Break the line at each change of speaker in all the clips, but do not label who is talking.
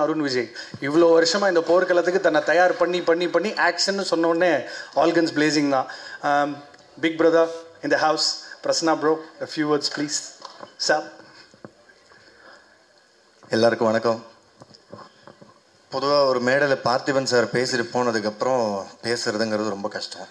அருண் விஜய் இவ்வளோ வருஷமா இந்த போர்க்களத்துக்கு தன்னை தயார் பண்ணி பண்ணி பண்ணி ஆக்ஷன் சொன்ன உடனே ஆல்கன்ஸ் பிளேசிங் தான் பிக் பிரதர் இந்த house Prasanna bro few words please sir
எல்லாருக்கும் வணக்கம் பொதுவாக ஒரு மேடையில் பார்த்திபன் சார் பேசிட்டு போனதுக்கப்புறம் பேசுறதுங்கிறது ரொம்ப கஷ்டம்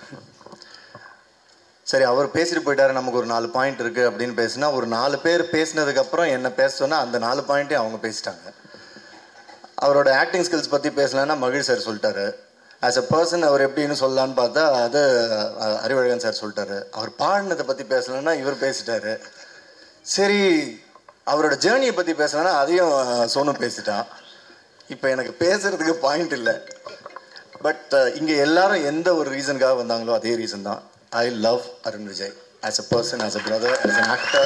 சரி அவர் பேசிட்டு போயிட்டாரு நமக்கு ஒரு நாலு பாயிண்ட் இருக்குது அப்படின்னு பேசினா ஒரு நாலு பேர் பேசினதுக்கப்புறம் என்ன பேச சொன்னா அந்த நாலு பாயிண்ட்டையும் அவங்க பேசிட்டாங்க அவரோட ஆக்டிங் ஸ்கில்ஸ் பற்றி பேசலான்னா மகிழ் சார் சொல்லிட்டாரு ஆஸ் அ பர்சன் அவர் எப்படின்னு சொல்லலான்னு பார்த்தா அது அஹ், அறிவழகன் சார் சொல்லிட்டாரு அவர் பாடினதை பற்றி பேசலன்னா இவர் பேசிட்டாரு சரி அவரோட ஜேர்னியை பற்றி பேசலன்னா அதையும் அஹ், சோனு பேசிட்டான் இப்போ எனக்கு பேசுறதுக்கு பாயிண்ட் இல்லை பட் இங்கே எல்லாரும் எந்த ஒரு ரீசனுக்காக வந்தாங்களோ அதே ரீசன் தான் I love Arun Vijay as a person as a brother as an actor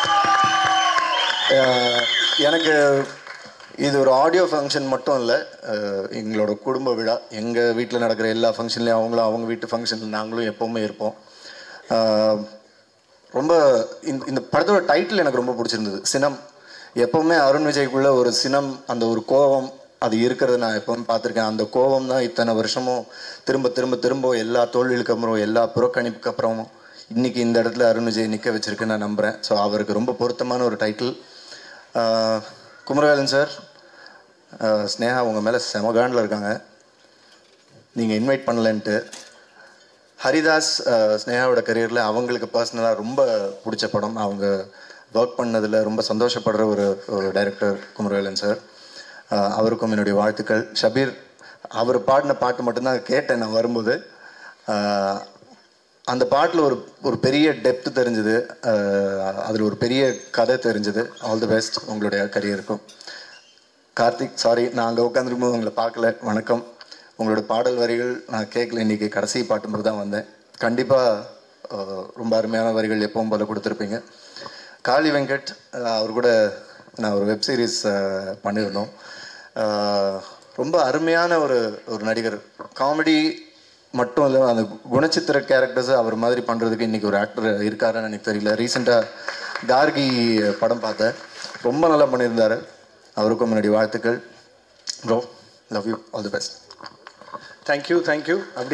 எனக்கு இது ஒரு ஆடியோ ஃபங்க்ஷன் மட்டும் இல்லை எங்களோட குடும்ப விழா எங்கள் வீட்டில் நடக்கிற எல்லா ஃபங்க்ஷன்லேயும் அவங்களும் அவங்க வீட்டு ஃபங்க்ஷனில் நாங்களும் எப்போவுமே இருப்போம் அஹ், ரொம்ப இந்த இந்த படத்தோட டைட்டில் எனக்கு ரொம்ப பிடிச்சிருந்தது சினம் எப்போவுமே அருண் விஜய்க்குள்ள ஒரு சினம் அந்த ஒரு கோபம் அது இருக்கிறத நான் எப்பவுமே பார்த்துருக்கேன் அந்த கோபம் தான் இத்தனை வருஷமும் திரும்ப திரும்ப திரும்ப எல்லா தோல்விகளுக்கு அப்புறம் எல்லா புறக்கணிப்புக்கு அப்புறமும் இன்னைக்கு இந்த இடத்துல அருண் விஜய் நிற்க வச்சிருக்குன்னு நான் நம்புகிறேன் ஸோ அவருக்கு ரொம்ப பொருத்தமான ஒரு டைட்டில் குமரவேலன் சார் ஸ்னேகா உங்கள் மேலே செமகாண்டில் இருக்காங்க நீங்கள் இன்வைட் பண்ணலன்ட்டு ஹரிதாஸ் அஹ், ஸ்னேகாவோட கரியரில் அவங்களுக்கு பர்சனலாக ரொம்ப பிடிச்ச படம் அவங்க ஒர்க் பண்ணதில் ரொம்ப சந்தோஷப்படுற ஒரு ஒரு டைரக்டர் குமரவேலன் சார் அஹ், அவருக்கும் என்னுடைய வாழ்த்துக்கள் ஷபீர் அவர் பாடின பாட்டு மட்டும்தான் கேட்டேன் நான் வரும்போது அஹ், அந்த பாட்டில் ஒரு ஒரு பெரிய டெப்த் தெரிஞ்சுது அதில் ஒரு பெரிய கதை தெரிஞ்சுது ஆல் தி பெஸ்ட் உங்களுடைய கரியருக்கும் கார்த்திக் சாரி நான் அங்கே உட்காந்துருக்கும்போது உங்களை பார்க்கல வணக்கம் உங்களோட பாடல் வரிகள் நான் கேட்கல இன்னைக்கு கடைசி பாட்டும்போது தான் வந்தேன் கண்டிப்பாக ரொம்ப அருமையான வரிகள் எப்பவும் போல கொடுத்துருப்பீங்க காளி வெங்கட் அஹ், அவர் கூட நான் ஒரு வெப் சீரிஸ் பண்ணியிருந்தோம் அஹ், ரொம்ப அருமையான ஒரு ஒரு நடிகர் காமெடி மட்டும் இல்லை அந்த குணச்சித்திர கேரக்டர்ஸ் அவர் மாதிரி பண்ணுறதுக்கு இன்றைக்கி ஒரு ஆக்டர் இருக்காருன்னு எனக்கு தெரியல ரீசெண்டாக கார்கி படம் பார்த்தேன் ரொம்ப நல்லா பண்ணியிருந்தாரு அவருக்கும் என்னுடைய வாழ்த்துக்கள் bro love you all the best
thank you thank you அப்படி